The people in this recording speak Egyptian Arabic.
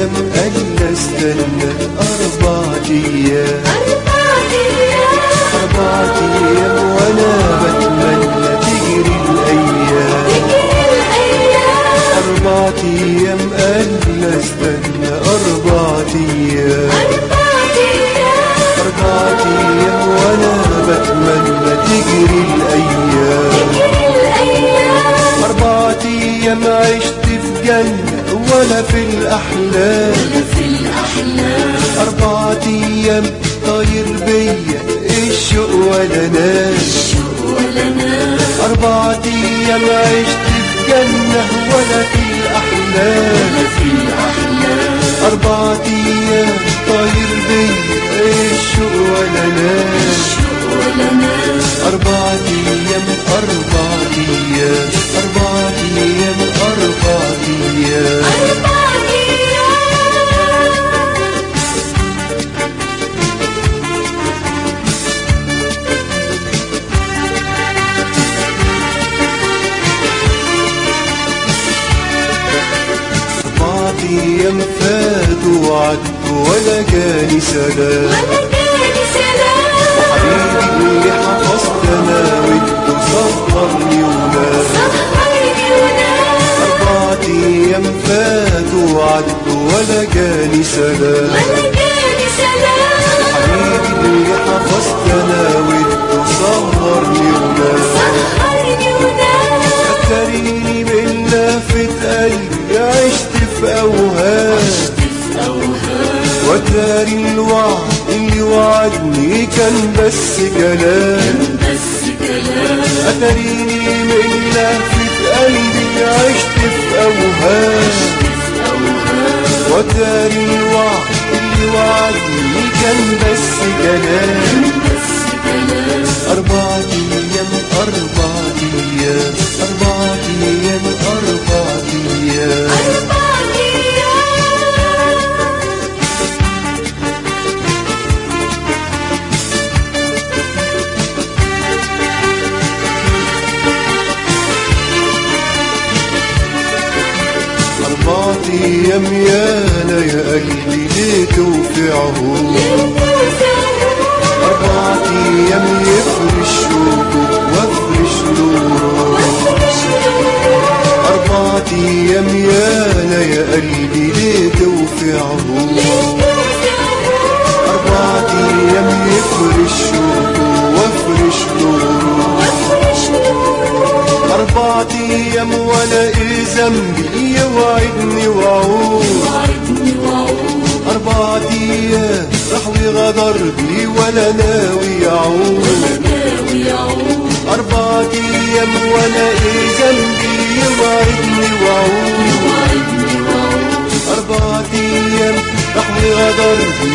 ايام الا استنى اربع ايام اربع ايام وانا بتمنى تجري الايام اربع ايام الا استنى اربع ايام اربع ايام وانا بتمنى تجري الايام اربع ايام عشت في جنة ولا في الاحلام اربع ايام طاير بيا الشوق ولا ناس اربع ايام عشت في جنة ولا في الاحلام اربع ايام طاير بيا الشوق ولا ناس أربع أيام أربع أيام أربع أيام أربع أيام أربع أيام فاتوا وعدوا ولا جاني سلام حبيبي اللي حفظت أنا وأنت صبرني ونام أربع أيام فاتوا وعدوا ولا جاني سلام حبيبي اللي حفظت أنا وأنت صبرني ونام فكريني بلافة قلبي عشت في أوهام وتاري الوعد اللي وعدني كان بس كلام أتريني من لهفة قلبي عشت في أوهام وتاري الوعد اللي وعدني كان بس كلام أربع أيام أربع أيام أربع أيام أربع أيام أربع أيام يانا يا قلبي ليه توفعه أربع أيام يفرش شوقه وافرش نوره أربع أيام يانا يا قلبي ليه توفعه أربع أيام يفرش شوقه وافرش نوره أربع أيام ولا إيه ذنبي يوعدني وعود أربع أيام راح وغدر بي ولا ناوي يعود أربع أيام ولا إيه ذنبي يوعدني وعود أربع أيام راح وغدر بي